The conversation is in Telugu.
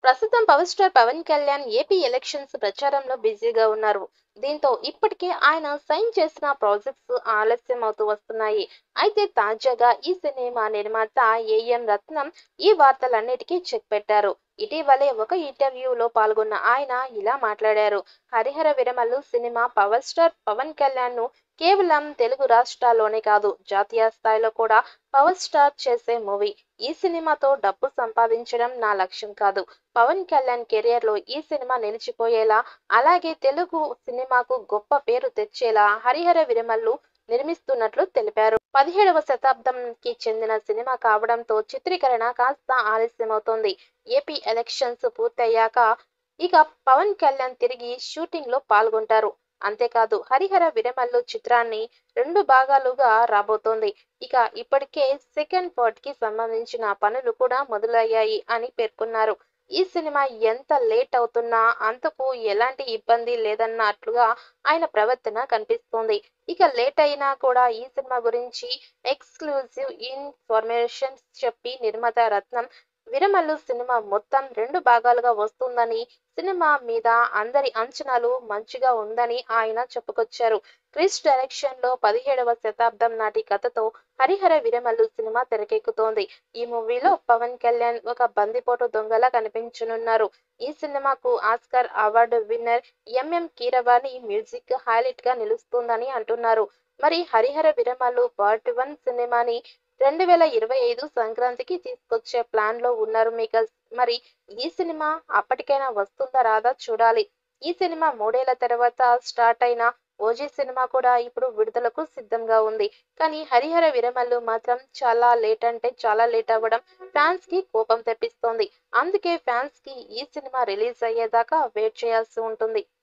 ప్రస్తుతం power star Pawan Kalyan AP elections ప్రచారంలో బిజీగా ఉన్నారు దీంతో ఇప్పటికే ఆయన సైన్ చేసిన ప్రాజెక్ట్స్ ఆలస్యం అవుతూ వస్తున్నాయి అయితే తాజాగా ఈ సినిమా నిర్మాత ఏఎం రత్నం ఈ వార్తలన్నిటికీ చెక్ పెట్టారు ఇటీవలే ఒక ఇంటర్వ్యూలో పాల్గొన్న ఆయన ఇలా మాట్లాడారు Harihara Veeramallu cinema power star Pawan Kalyan ను కేవలం తెలుగు రాష్ట్రాల్లోనే కాదు జాతీయ స్థాయిలో కూడా పవర్ స్టార్ చేసే మూవీ ఈ సినిమాతో డబ్బు సంపాదించడం నా లక్ష్యం కాదు పవన్ కళ్యాణ్ కెరియర్ లో ఈ సినిమా నిలిచిపోయేలా అలాగే తెలుగు సినిమాకు గొప్ప పేరు తెచ్చేలా హరిహర విరమల్లు నిర్మిస్తున్నట్లు తెలిపారు పదిహేడవ శతాబ్దంకి చెందిన సినిమా కావడంతో చిత్రీకరణ కాస్త ఆలస్యమవుతోంది ఏపీ ఎలక్షన్స్ పూర్తయ్యాక ఇక పవన్ కళ్యాణ్ తిరిగి షూటింగ్ లో పాల్గొంటారు అంతేకాదు హరిహర విరమల్లు చిత్రాన్ని రెండు భాగాలుగా రాబోతోంది ఇక ఇప్పటికే సెకండ్ పార్ట్ కి సంబంధించిన పనులు కూడా మొదలయ్యాయి అని పేర్కొన్నారు ఈ సినిమా ఎంత లేట్ అవుతున్నా అంతకు ఎలాంటి ఇబ్బంది లేదన్నట్లుగా ఆయన ప్రవర్తన కనిపిస్తోంది ఇక లేట్ అయినా కూడా ఈ సినిమా గురించి ఎక్స్క్లూజివ్ ఇన్ఫర్మేషన్ చెప్పి నిర్మాత రత్నం విరమల్లు సినిమా మొత్తం రెండు భాగాలుగా వస్తుందని సినిమా మీద అందరి అంచనాలు మంచిగా ఉందని ఆయన చెప్పుకొచ్చారు క్రిస్ డైరెక్షన్ లో పదిహేడవ శతాబ్దం నాటి కథతో హరిహర విరమల్లు సినిమా తెరకెక్కుతోంది ఈ మూవీలో పవన్ కళ్యాణ్ ఒక బందిపోటు దొంగలా కనిపించనున్నారు ఈ సినిమాకు Oscar award winner MM Keeravani music highlight గా నిలుస్తుందని అంటున్నారు మరి హరిహర విరమల్లు పార్ట్ వన్ సినిమాని రెండు వేల ఇరవై ఐదు సంక్రాంతికి తీసుకొచ్చే ప్లాన్ లో ఉన్నారు మేకర్స్ మరి ఈ సినిమా అప్పటికైనా వస్తుందా రాదా చూడాలి ఈ సినిమా మూడేళ్ల తర్వాత స్టార్ట్ అయిన ఓజీ సినిమా కూడా ఇప్పుడు విడుదలకు సిద్ధంగా ఉంది కానీ హరిహర విరమల్లు మాత్రం చాలా లేట్ అంటే చాలా లేట్ అవ్వడం ఫ్యాన్స్ కి కోపం తెప్పిస్తోంది అందుకే ఫ్యాన్స్ కి ఈ సినిమా రిలీజ్ అయ్యేదాకా వెయిట్ చేయాల్సి ఉంటుంది